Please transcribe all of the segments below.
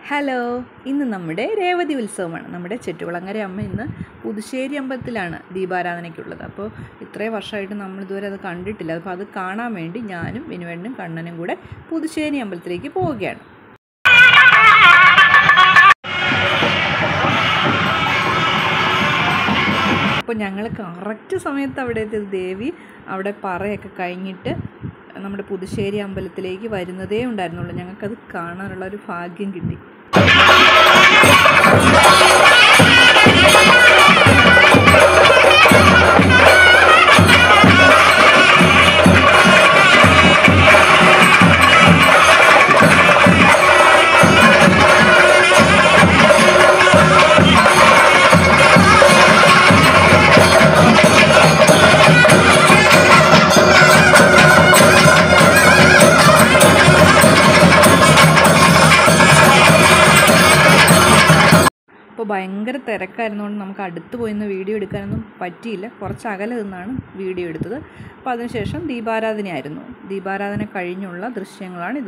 hello ഇന്ന് നമ്മുടെ രേവതി ഉത്സവമാണ് നമ്മുടെ ചെട്ടുകുളങ്ങര അമ്മ ഇന്ന് പുതുശ്ശേരി അമ്പലത്തിലാണ് ദീപാരാധനയ്ക്കുള്ളത് അപ്പോൾ ഇത്രയും വർഷമായിട്ട് നമ്മൾ ഇതുവരെ അത് കണ്ടിട്ടില്ല അപ്പോൾ അത് കാണാൻ വേണ്ടി ഞാനും വിനുവേണ്ണും കണ്ണനും കൂടെ പുതുശ്ശേരി അമ്പലത്തിലേക്ക് പോവുകയാണ് അപ്പോൾ ഞങ്ങൾ കറക്റ്റ് സമയത്ത് അവിടെ എത്തിയത് ദേവി അവിടെ പറയൊക്കെ കഴിഞ്ഞിട്ട് നമ്മുടെ പുതുശ്ശേരി അമ്പലത്തിലേക്ക് വരുന്നതേ ഉണ്ടായിരുന്നുള്ളൂ ഞങ്ങൾക്കത് കാണാനുള്ള ഒരു ഭാഗ്യം കിട്ടി അപ്പോൾ ഭയങ്കര തിരക്കായിരുന്നുകൊണ്ട് നമുക്ക് അടുത്ത് പോയി നിന്ന് വീഡിയോ എടുക്കാനൊന്നും പറ്റിയില്ല കുറച്ച് അകലെ നിന്നാണ് വീഡിയോ എടുത്തത് അപ്പോൾ അതിനുശേഷം ദീപാരാധനയായിരുന്നു ദീപാരാധന കഴിഞ്ഞുള്ള ദൃശ്യങ്ങളാണിത്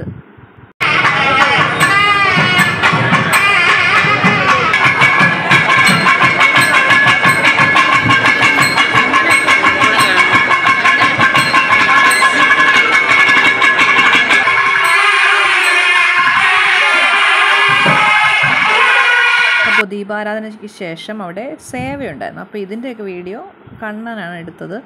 അപ്പോൾ ദീപാരാധനയ്ക്ക് ശേഷം അവിടെ സേവയുണ്ടായിരുന്നു അപ്പോൾ ഇതിൻ്റെയൊക്കെ വീഡിയോ കണ്ണനാണ് എടുത്തത്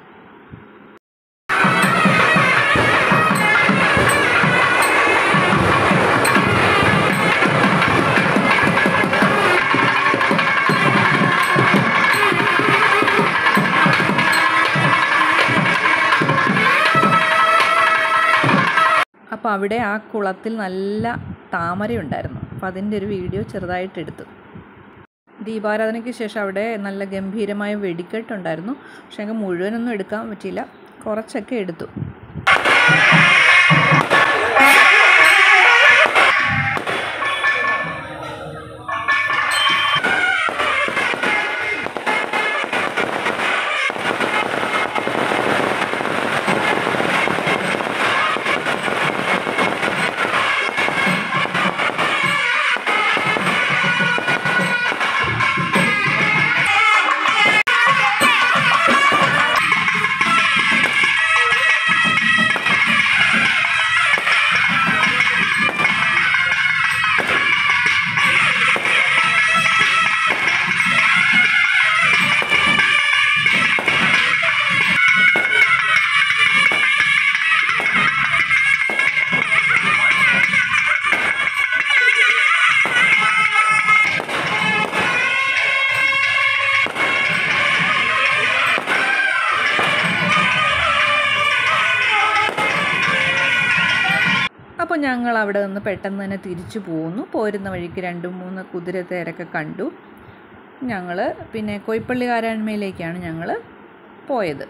അപ്പോൾ അവിടെ ആ കുളത്തിൽ നല്ല താമരയുണ്ടായിരുന്നു അപ്പോൾ അതിൻ്റെ ഒരു വീഡിയോ ചെറുതായിട്ട് എടുത്തു ദീപാരാധനയ്ക്ക് ശേഷം അവിടെ നല്ല ഗംഭീരമായ വെടിക്കെട്ടുണ്ടായിരുന്നു പക്ഷേ ഞങ്ങൾക്ക് മുഴുവനൊന്നും എടുക്കാൻ പറ്റിയില്ല കുറച്ചൊക്കെ എടുത്തു അപ്പോൾ ഞങ്ങൾ അവിടെ നിന്ന് പെട്ടെന്ന് തന്നെ തിരിച്ചു പോന്നു പോരുന്ന വഴിക്ക് രണ്ട് മൂന്ന് കുതിരത്തേരൊക്കെ കണ്ടു ഞങ്ങൾ പിന്നെ കൊയ്പ്പള്ളി കാരായ്മയിലേക്കാണ് ഞങ്ങൾ പോയത്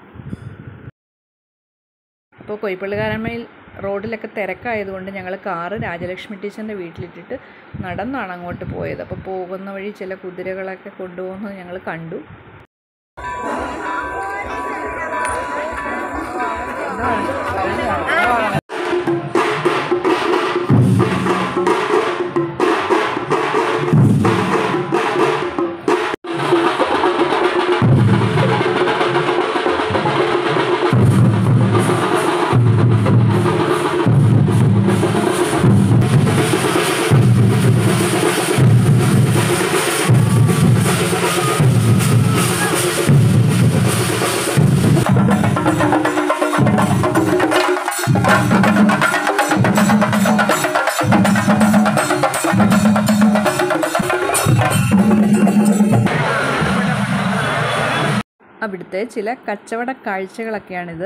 അപ്പോൾ കൊയ്പ്പള്ളി കാരായ്മയിൽ റോഡിലൊക്കെ തിരക്കായതുകൊണ്ട് ഞങ്ങൾ കാറ് രാജലക്ഷ്മി ടീച്ചറിൻ്റെ വീട്ടിലിട്ടിട്ട് നടന്നാണ് അങ്ങോട്ട് പോയത് അപ്പോൾ പോകുന്ന വഴി ചില കുതിരകളൊക്കെ കൊണ്ടുപോകുന്നത് ഞങ്ങൾ കണ്ടു അവിടുത്തെ ചില കച്ചവട കാഴ്ചകളൊക്കെയാണിത്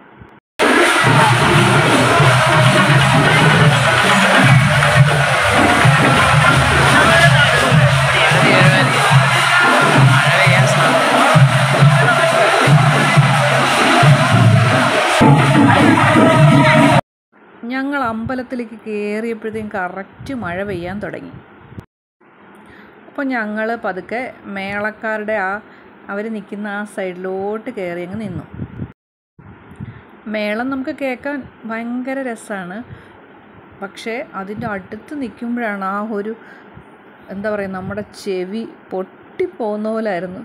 ഞങ്ങൾ അമ്പലത്തിലേക്ക് കയറിയപ്പോഴത്തേക്കും കറക്റ്റ് മഴ പെയ്യാൻ തുടങ്ങി അപ്പോൾ ഞങ്ങൾ പതുക്കെ മേളക്കാരുടെ ആ അവർ നിൽക്കുന്ന ആ സൈഡിലോട്ട് കയറി അങ്ങ് നിന്നു മേളം നമുക്ക് കേൾക്കാൻ ഭയങ്കര രസമാണ് പക്ഷേ അതിൻ്റെ അടുത്ത് നിൽക്കുമ്പോഴാണ് ആ ഒരു എന്താ പറയുക നമ്മുടെ ചെവി പൊട്ടിപ്പോകുന്ന പോലായിരുന്നു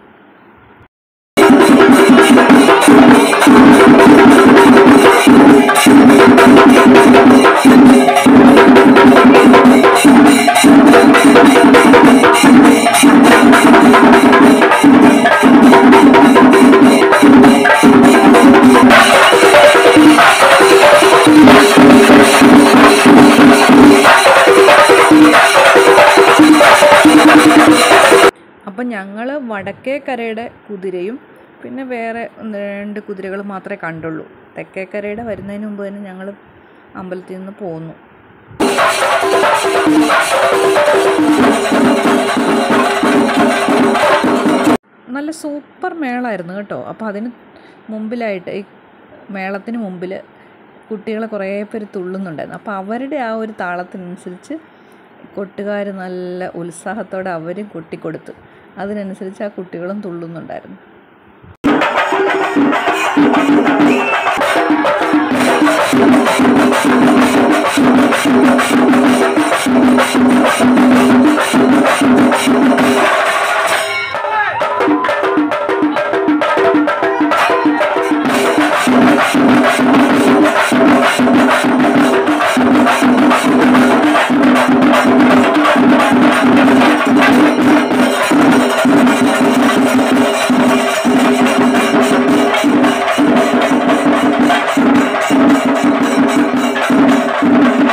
അപ്പം ഞങ്ങൾ വടക്കേക്കരയുടെ കുതിരയും പിന്നെ വേറെ ഒന്ന് രണ്ട് കുതിരകൾ മാത്രമേ കണ്ടുള്ളൂ തെക്കേക്കരയുടെ വരുന്നതിന് മുമ്പ് തന്നെ ഞങ്ങൾ അമ്പലത്തിൽ നിന്ന് പോന്നു നല്ല സൂപ്പർ മേളമായിരുന്നു കേട്ടോ അപ്പോൾ അതിന് മുമ്പിലായിട്ട് ഈ മേളത്തിന് മുമ്പിൽ കുട്ടികൾ കുറേ പേര് തുള്ളുന്നുണ്ടായിരുന്നു അപ്പോൾ അവരുടെ ആ ഒരു താളത്തിനനുസരിച്ച് കൊട്ടുകാർ നല്ല ഉത്സാഹത്തോടെ അവരും കൊട്ടിക്കൊടുത്തു അതിനനുസരിച്ച് ആ കുട്ടികളും തുള്ളുന്നുണ്ടായിരുന്നു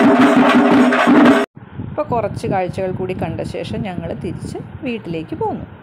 അപ്പോൾ കുറച്ച് കാഴ്ചകൾ കൂടി കണ്ട ശേഷം ഞങ്ങൾ തിരിച്ച് വീട്ടിലേക്ക് പോന്നു